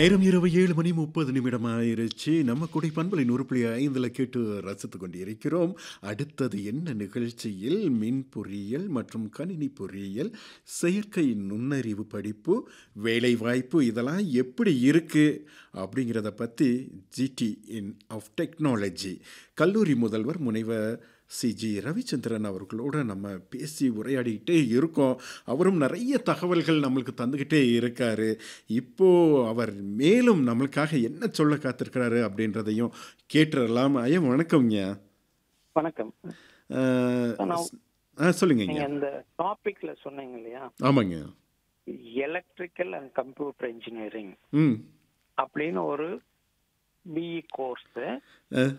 நேரம் இரவு ஏழு மணி முப்பது நிமிடம் ஆயிருச்சு நம்ம குடை பண்பலை நூறு புள்ளி ஐந்தில் கேட்டு ரசித்து கொண்டிருக்கிறோம் அடுத்தது என்ன நிகழ்ச்சியில் மின் பொறியியல் மற்றும் கணினி பொறியியல் செயற்கை நுண்ணறிவு படிப்பு வேலைவாய்ப்பு இதெல்லாம் எப்படி இருக்கு அப்படிங்கிறத பற்றி ஜிடி இன் ஆஃப் டெக்னாலஜி கல்லூரி முதல்வர் முனைவர் சிஜி ரவிச்சந்திரன் அவர்களோட நம்ம பேசி உரையாடிக்கிட்டே இருக்கோம் அவரும் நிறைய தகவல்கள் நம்மளுக்கு தந்துக்கிட்டே இருக்காரு இப்போ அவர் மேலும் நம்மளுக்காக என்ன சொல்ல காத்திருக்கிறாரு அப்படின்றதையும் கேட்டுறலாம் ஐயா வணக்கம்ங்க வணக்கம் அஹ், நான் ஆ சொல்லுங்கங்க நீங்க இந்த டாபிக்ல சொன்னீங்க இல்லையா ஆமாங்க எலக்ட்ரிக்கல் அண்ட் கம்ப்யூட்டர் இன்ஜினியரிங் ம் அப்படின்னு ஒரு பிஇ கோர்ஸ் அஹ்,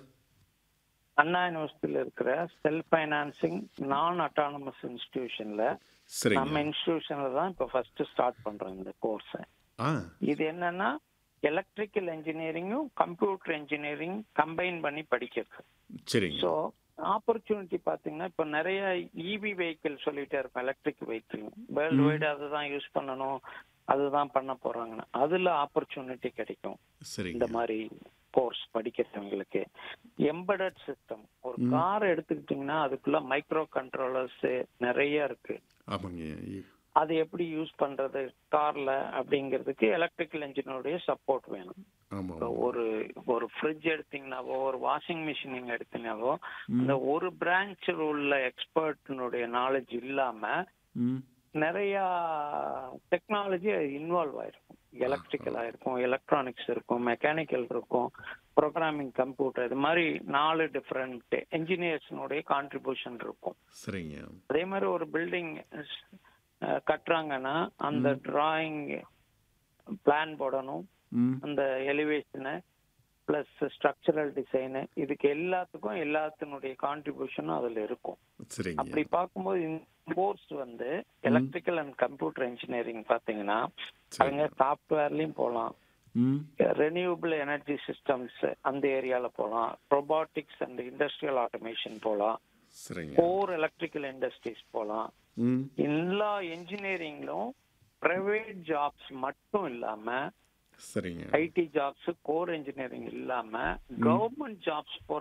அண்ணா யூனிவர்சிட்டியில இருக்கிற செல்ஃப் ஃபைனான்சிங் நான் அட்டானமஸ் இன்ஸ்டிடியூஷன்ல சரிங்க நம்ம இன்ஸ்டிடியூஷன்ல தான் இப்போ ஃபர்ஸ்ட் ஸ்டார்ட் பண்றோம் இந்த கோர்ஸ் ஆ இது என்னன்னா எலக்ட்ரிக்கல் இன்ஜினியரிங்கும் கம்ப்யூட்டர் இன்ஜினியரிங் கம்பைன் பண்ணி படிக்கிறது சரிங்க ஸோ ஆப்பர்ச்சுனிட்டி பாத்தீங்கன்னா இப்போ நிறைய இவி வெஹிக்கிள் சொல்லிட்டே இருக்கும் எலக்ட்ரிக் வெஹிக்கிள் வேர்ல்டு வைடு அதுதான் யூஸ் பண்ணணும் அதுதான் பண்ண போறாங்கன்னு அதுல ஆப்பர்ச்சுனிட்டி கிடைக்கும் இந்த சரிங்க மாதிரி கோர்ஸ் படிக்கிறவங்களுக்கு எம்படட் சிஸ்டம் ஒரு கார் எடுத்துக்கிட்டீங்கன்னா அதுக்குள்ள மைக்ரோ கண்ட்ரோலர்ஸ் நிறைய இருக்கு ஆமாங்க அது எப்படி யூஸ் பண்றது கார்ல அப்படிங்கிறதுக்கு எலக்ட்ரிக்கல் இன்ஜினுடைய சப்போர்ட் வேணும் ஆமாம் இப்போ ஒரு ஒரு ஃப்ரிட்ஜ் எடுத்தீங்கன்னாவோ ஒரு வாஷிங் மிஷின் நீங்க எடுத்தீங்கன்னாவோ அந்த ஒரு பிரான்ச் உள்ள எக்ஸ்பர்ட்னுடைய நாலேஜ் இல்லாம ம் நிறைய டெக்னாலஜி இன்வால்வ் ஆயிருக்கும் எலக்ட்ரிக்கல் ஆயிருக்கும் எலக்ட்ரானிக்ஸ் இருக்கும் மெக்கானிக்கல் இருக்கும் ப்ரோக்ராமிங் கம்ப்யூட்டர் இது மாதிரி நாலு டிஃப்ரெண்ட் என்ஜினியர்ஸ்னுடைய கான்ட்ரிபியூஷன் இருக்கும் சரிங்க அதே மாதிரி ஒரு பில்டிங் கட்டுறாங்கன்னா அந்த டிராயிங் பிளான் போடணும் ம் அந்த எலிவேஷனு பிளஸ் ஸ்ட்ரக்சரல் டிசைனு இதுக்கு எல்லாத்துக்கும் எல்லாத்தினுடைய கான்ட்ரிபியூஷனும் அதுல இருக்கும் சரிங்க அப்படி பார்க்கும்போது இந்த கோர்ஸ் வந்து எலக்ட்ரிக்கல் அண்ட் கம்ப்யூட்டர் இன்ஜினியரிங் பாத்தீங்கன்னா அவங்க சாஃப்ட்வேர்லயும் போகலாம் ம் ரெனியூபிள் எனர்ஜி சிஸ்டம்ஸ் அந்த ஏரியால போகலாம் ரொபாட்டிக்ஸ் அண்ட் இண்டஸ்ட்ரியல் ஆட்டோமேஷன் போகலாம் சரிங்க கோர் எலக்ட்ரிக்கல் இண்டஸ்ட்ரீஸ் போகலாம் ம் எல்லா இன்ஜினியரிங்லும் பிரைவேட் ஜாப்ஸ் மட்டும் இல்லாம சரிங்க ஐடி ஜாப்ஸ் கோர் இன்ஜினியரிங் இல்லாம கவர்மெண்ட் ஜாப்ஸ் போற